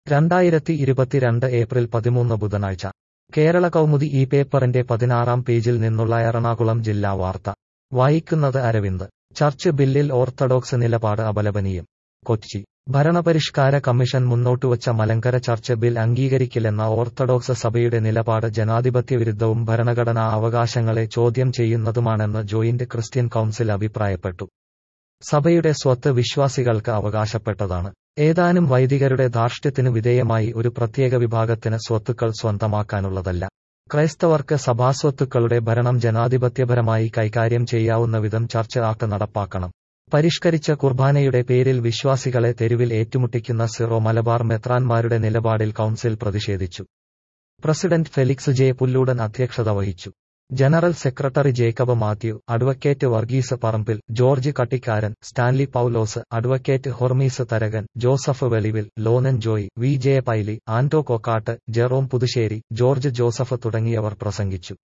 രണ്ടായിരത്തി ഇരുപത്തിരണ്ട് ഏപ്രിൽ പതിമൂന്ന് ബുധനാഴ്ച കേരള കൗമുദി ഈ പേപ്പറിന്റെ പതിനാറാം പേജിൽ നിന്നുള്ള എറണാകുളം ജില്ലാ വാർത്ത വായിക്കുന്നത് അരവിന്ദ് ചർച്ച് ബില്ലിൽ ഓർത്തഡോക്സ് നിലപാട് അപലപനീയം കൊച്ചി ഭരണപരിഷ്കാര കമ്മീഷൻ മുന്നോട്ടുവച്ച മലങ്കര ചർച്ച് ബിൽ അംഗീകരിക്കില്ലെന്ന ഓർത്തഡോക്സ് സഭയുടെ നിലപാട് ജനാധിപത്യവിരുദ്ധവും ഭരണഘടനാ അവകാശങ്ങളെ ചോദ്യം ചെയ്യുന്നതുമാണെന്ന് ജോയിന്റ് ക്രിസ്ത്യൻ കൗൺസിൽ അഭിപ്രായപ്പെട്ടു സഭയുടെ സ്വത്ത് വിശ്വാസികൾക്ക് അവകാശപ്പെട്ടതാണ് ഏതാനും വൈദികരുടെ ധാർഷ്ട്യത്തിനു വിധേയമായി ഒരു പ്രത്യേക വിഭാഗത്തിന് സ്വത്തുക്കൾ സ്വന്തമാക്കാനുള്ളതല്ല ക്രൈസ്തവർക്ക് സഭാസ്വത്തുക്കളുടെ ഭരണം ജനാധിപത്യപരമായി കൈകാര്യം ചെയ്യാവുന്ന വിധം ചർച്ച് ആക്ട് നടപ്പാക്കണം പരിഷ്കരിച്ച കുർബാനയുടെ പേരിൽ വിശ്വാസികളെ തെരുവിൽ ഏറ്റുമുട്ടിക്കുന്ന സിറോ മലബാർ മെത്രാൻമാരുടെ നിലപാടിൽ കൗൺസിൽ പ്രതിഷേധിച്ചു പ്രസിഡന്റ് ഫെലിക്സ് ജെ പുല്ലൂടൻ അധ്യക്ഷത വഹിച്ചു general secretary Jacob Mathew advocate Varghese Parambil George Kattikaran Stanley Paulose advocate Hormis Tharakan Joseph Velivil Lonan Joy V J Paily Anto Kokkat Jerome Puthussery George Joseph തുടങ്ങിയവർ പ്രസംഗിച്ചു